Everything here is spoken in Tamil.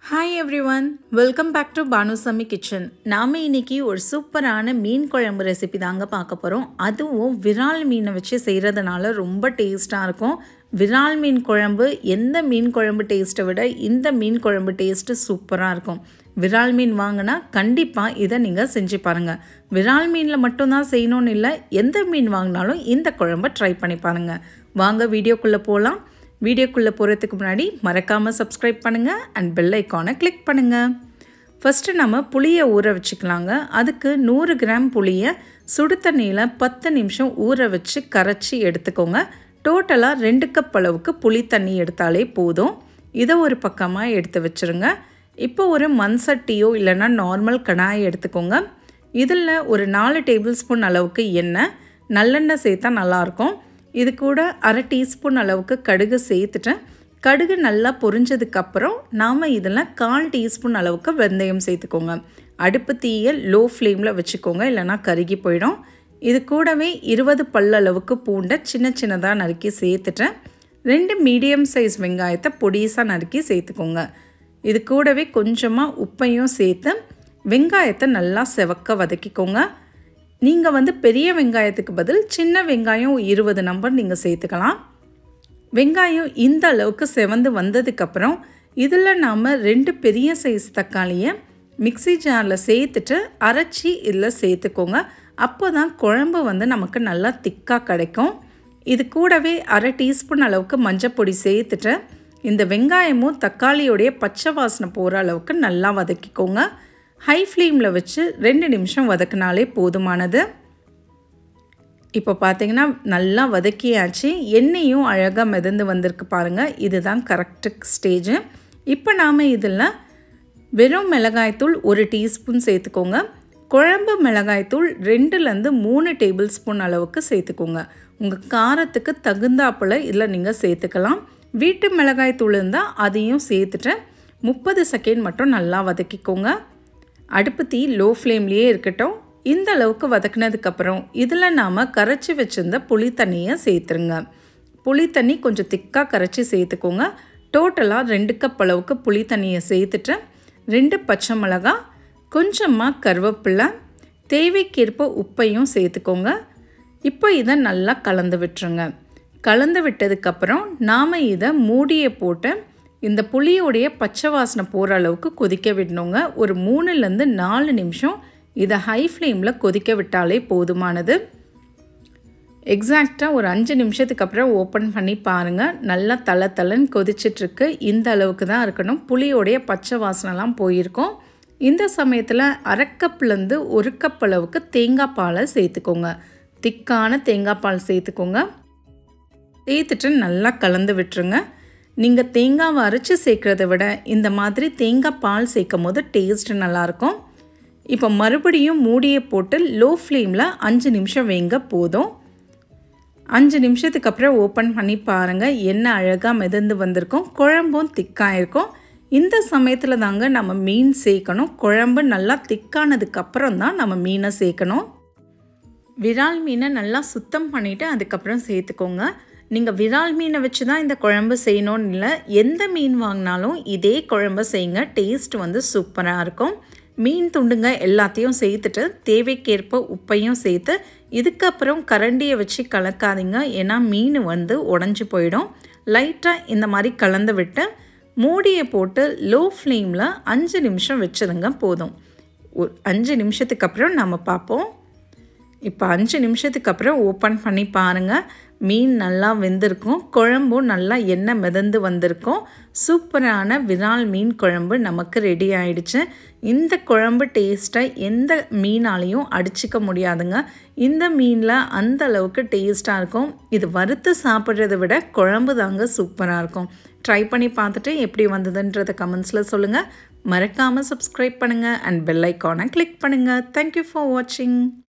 hi everyone welcome back to Banusammi kitchen நாம் இன்னைக்கு ஒரு சூப்பரான மீன் குழம்பு ரெசிபி தாங்க பார்க்க போகிறோம் அதுவும் விரால் மீனை வச்சு செய்கிறதுனால ரொம்ப டேஸ்ட்டாக இருக்கும் விரால் மீன் குழம்பு எந்த மீன் குழம்பு டேஸ்ட்டை விட இந்த மீன் குழம்பு டேஸ்ட்டு சூப்பராக இருக்கும் விரால் மீன் வாங்கினா கண்டிப்பாக இதை நீங்கள் செஞ்சு பாருங்கள் விரால் மீனில் மட்டும்தான் செய்யணும்னு இல்லை எந்த மீன் வாங்கினாலும் இந்த குழம்பை ட்ரை பண்ணி பாருங்கள் வாங்க வீடியோக்குள்ளே போகலாம் வீடியோக்குள்ளே போகிறதுக்கு முன்னாடி மறக்காமல் சப்ஸ்கிரைப் பண்ணுங்கள் அண்ட் பெல் ஐக்கானை கிளிக் பண்ணுங்கள் ஃபஸ்ட்டு நம்ம புளியை ஊற வச்சுக்கலாங்க அதுக்கு நூறு கிராம் புளியை சுடு தண்ணியில் பத்து நிமிஷம் ஊற வச்சு கரைச்சி எடுத்துக்கோங்க டோட்டலாக ரெண்டு கப் அளவுக்கு புளி தண்ணி எடுத்தாலே போதும் இதை ஒரு பக்கமாக எடுத்து வச்சுருங்க இப்போ ஒரு மண் சட்டியோ இல்லைன்னா நார்மல் கடாயை எடுத்துக்கோங்க இதில் ஒரு நாலு டேபிள் ஸ்பூன் அளவுக்கு எண்ணெய் நல்லெண்ணெய் சேர்த்தா நல்லாயிருக்கும் இது கூட அரை டீஸ்பூன் அளவுக்கு கடுகு சேர்த்துட்டேன் கடுகு நல்லா பொரிஞ்சதுக்கப்புறம் நாம் இதில் கால் டீஸ்பூன் அளவுக்கு வெந்தயம் சேர்த்துக்கோங்க அடுப்பு தீயை லோ ஃப்ளேமில் வச்சுக்கோங்க இல்லைனா கருகி போயிடும் இது கூடவே இருபது பல் அளவுக்கு பூண்டை சின்ன சின்னதாக நறுக்கி சேர்த்துட்டேன் ரெண்டு மீடியம் சைஸ் வெங்காயத்தை பொடிசாக நறுக்கி சேர்த்துக்கோங்க இது கூடவே கொஞ்சமாக உப்பையும் சேர்த்து வெங்காயத்தை நல்லா செவக்க வதக்கிக்கோங்க நீங்கள் வந்து பெரிய வெங்காயத்துக்கு பதில் சின்ன வெங்காயம் இருபது நம்பர் நீங்கள் சேர்த்துக்கலாம் வெங்காயம் இந்த அளவுக்கு செவந்து வந்ததுக்கப்புறம் இதில் நாம் ரெண்டு பெரிய சைஸ் தக்காளியை மிக்சி ஜாரில் சேர்த்துட்டு அரைச்சி இதில் சேர்த்துக்கோங்க அப்போ தான் குழம்பு வந்து நமக்கு நல்லா திக்காக கிடைக்கும் இது கூடவே அரை டீஸ்பூன் அளவுக்கு மஞ்சப்பொடி சேர்த்துட்டு இந்த வெங்காயமும் தக்காளியோடைய பச்சை வாசனை போகிற அளவுக்கு நல்லா வதக்கிக்கோங்க ஹை ஃப்ளேமில் வச்சு ரெண்டு நிமிஷம் வதக்கினாலே போதுமானது இப்போ பார்த்தீங்கன்னா நல்லா வதக்கியாச்சு எண்ணெயும் அழகாக மிதந்து வந்திருக்கு பாருங்கள் இதுதான் கரெக்டு ஸ்டேஜு இப்போ நாம் இதில் வெறும் மிளகாய்த்தூள் ஒரு டீஸ்பூன் சேர்த்துக்கோங்க குழம்பு மிளகாய்த்தூள் ரெண்டுலேருந்து மூணு டேபிள் ஸ்பூன் அளவுக்கு சேர்த்துக்கோங்க உங்கள் காரத்துக்கு தகுந்தாப்பில் இதில் நீங்கள் சேர்த்துக்கலாம் வீட்டு மிளகாய்த்தூள் இருந்தால் அதையும் சேர்த்துட்டு முப்பது செகண்ட் மட்டும் நல்லா வதக்கிக்கோங்க அடுப்பு தீ லோ ஃப்ளேம்லேயே இருக்கட்டும் இந்த அளவுக்கு வதக்குனதுக்கப்புறம் இதில் நாம் கரைச்சி வச்சுருந்த புளி தண்ணியை சேர்த்துருங்க புளி தண்ணி கொஞ்சம் திக்காக கரைச்சி சேர்த்துக்கோங்க டோட்டலாக ரெண்டு கப் அளவுக்கு புளி தண்ணியை சேர்த்துட்டு ரெண்டு பச்சை மிளகா கொஞ்சமாக கருவேப்பிலை தேவைக்கேற்ப உப்பையும் சேர்த்துக்கோங்க இப்போ இதை நல்லா கலந்து விட்டுருங்க கலந்து விட்டதுக்கப்புறம் நாம் இதை மூடியை போட்டு இந்த புளியோடைய பச்சை வாசனை போகிற அளவுக்கு கொதிக்க விடணுங்க ஒரு மூணுலேருந்து நாலு நிமிஷம் இதை ஹை ஃப்ளேமில் கொதிக்க விட்டாலே போதுமானது எக்ஸாக்டாக ஒரு அஞ்சு நிமிஷத்துக்கு அப்புறம் ஓப்பன் பண்ணி பாருங்கள் நல்லா தலை தலைன்னு கொதிச்சிட்ருக்கு இந்த அளவுக்கு தான் இருக்கணும் புளியோடைய பச்சை வாசனைலாம் போயிருக்கும் இந்த சமயத்தில் அரைக்கப்லேருந்து ஒரு கப் அளவுக்கு தேங்காய் பாலை சேர்த்துக்கோங்க திக்கான தேங்காய் பால் சேர்த்துக்கோங்க சேர்த்துட்டு நல்லா கலந்து விட்டுருங்க நீங்கள் தேங்காவை அரைச்சி சேர்க்குறத விட இந்த மாதிரி தேங்காய் பால் சேர்க்கும் போது டேஸ்ட் நல்லாயிருக்கும் இப்போ மறுபடியும் மூடியை போட்டு லோ ஃப்ளேமில் அஞ்சு நிமிஷம் வைங்க போதும் அஞ்சு நிமிஷத்துக்கு அப்புறம் ஓப்பன் பண்ணி பாருங்கள் என்ன அழகாக மிதந்து வந்திருக்கும் குழம்பும் திக்காக இருக்கும் இந்த சமயத்தில் தாங்க நம்ம மீன் சேர்க்கணும் குழம்பு நல்லா திக்கானதுக்கப்புறம் தான் நம்ம மீனை சேர்க்கணும் விரால் மீனை நல்லா சுத்தம் பண்ணிவிட்டு அதுக்கப்புறம் சேர்த்துக்கோங்க நீங்கள் விரால் மீனை வச்சு தான் இந்த குழம்பு செய்யணும்னு இல்லை எந்த மீன் வாங்கினாலும் இதே குழம்பு செய்யுங்க டேஸ்ட் வந்து சூப்பராக இருக்கும் மீன் துண்டுங்க எல்லாத்தையும் சேர்த்துட்டு தேவைக்கேற்ப உப்பையும் சேர்த்து இதுக்கப்புறம் கரண்டியை வச்சு கலக்காதீங்க ஏன்னா மீன் வந்து உடஞ்சி போயிடும் லைட்டாக இந்த மாதிரி கலந்து விட்டு மூடியை போட்டு லோ ஃப்ளேமில் அஞ்சு நிமிஷம் வச்சுருங்க போதும் ஒரு அஞ்சு நிமிஷத்துக்கு அப்புறம் நம்ம பார்ப்போம் இப்போ அஞ்சு நிமிஷத்துக்கு அப்புறம் ஓப்பன் பண்ணி பாருங்கள் மீன் நல்லா வெந்திருக்கும் குழம்பும் நல்லா எண்ணெய் மிதந்து வந்திருக்கும் சூப்பரான விரால் மீன் குழம்பு நமக்கு ரெடி ஆயிடுச்சு இந்த குழம்பு டேஸ்ட்டை எந்த மீனாலையும் அடிச்சிக்க முடியாதுங்க இந்த மீனில் அந்த அளவுக்கு டேஸ்ட்டாக இருக்கும் இது வறுத்து சாப்பிட்றத விட குழம்பு தாங்க சூப்பராக இருக்கும் ட்ரை பண்ணி பார்த்துட்டு எப்படி வந்ததுன்றதை கமெண்ட்ஸில் சொல்லுங்கள் மறக்காமல் சப்ஸ்கிரைப் பண்ணுங்கள் அண்ட் பெல் ஐக்கானை கிளிக் பண்ணுங்கள் தேங்க்யூ ஃபார் வாட்சிங்